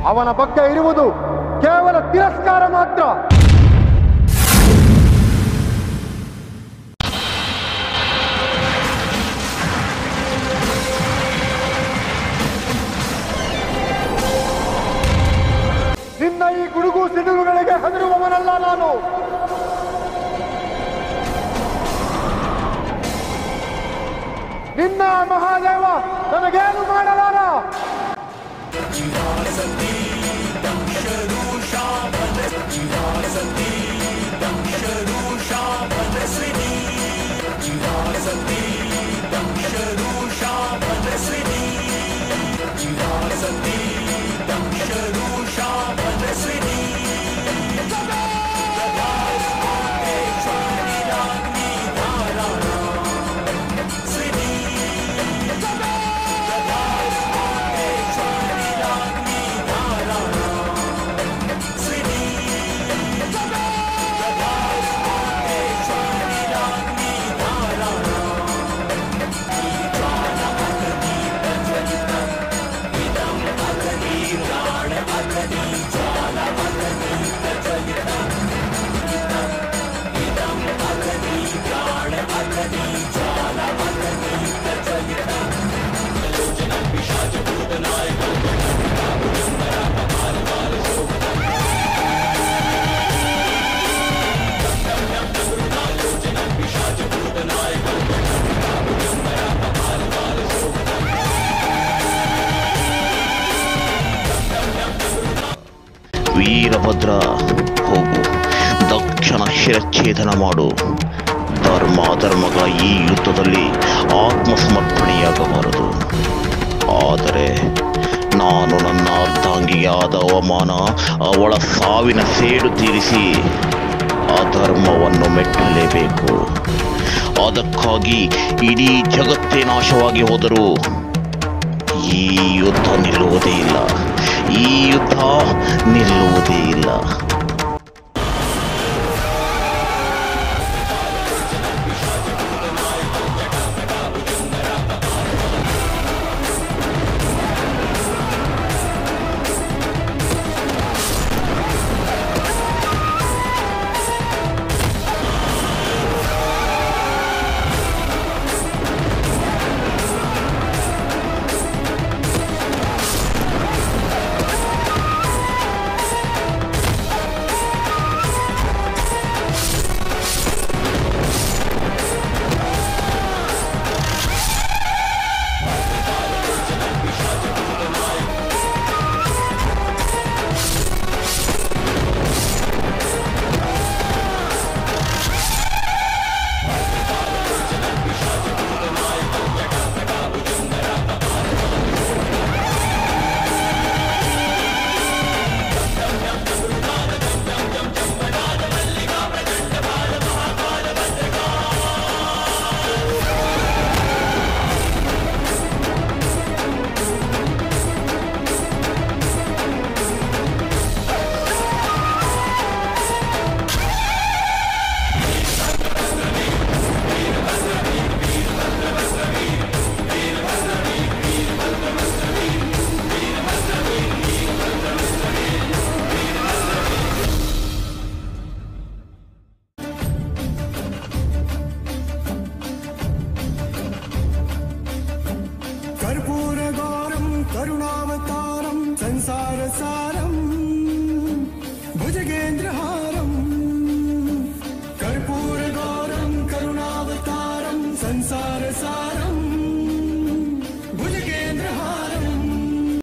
ಅವನ ಬಗ್ಗೆ ಇರುವುದು ಕೇವಲ ತಿರಸ್ಕಾರ ಮಾತ್ರ ನಿನ್ನ ಈ ಗುಡುಗು ಸಿಡುಗುಗಳಿಗೆ ಹೆದರುವವನಲ್ಲ ನಾನು ನಿನ್ನ ಮಹಾದೇವ ನನಗೇನು ಮಾಡಲಾರ ವೀರಭದ್ರ ಹೋಗು ದಕ್ಷಿಣ ಶಿರಚ್ಛೇದನ ಮಾಡು ಧರ್ಮಾಧರ್ಮಗಳ ಈ ಯುದ್ಧದಲ್ಲಿ ಆತ್ಮಸಮರ್ಪಣೆಯಾಗಬಾರದು ಆದರೆ ನಾನು ನನ್ನ ಅರ್ಧಾಂಗಿಗೆ ಆದ ಅವಮಾನ ಅವಳ ಸಾವಿನ ಸೇಡು ತೀರಿಸಿ ಅಧರ್ಮವನ್ನು ಮೆಟ್ಟಲೇಬೇಕು ಅದಕ್ಕಾಗಿ ಇಡೀ ಜಗತ್ತೇ ನಾಶವಾಗಿ ಹೋದರೂ ಈ ಯುದ್ಧ ನಿಲ್ಲುವುದೇ ಇಲ್ಲ ಈ ಯುದ್ಧ ನಿಲ್ಲುವುದೇ ಇಲ್ಲ कर्पूरगौरं करुणावतारं संसारसारं भुजगेन्द्रहारं कर्पूरगौरं करुणावतारं संसारसारं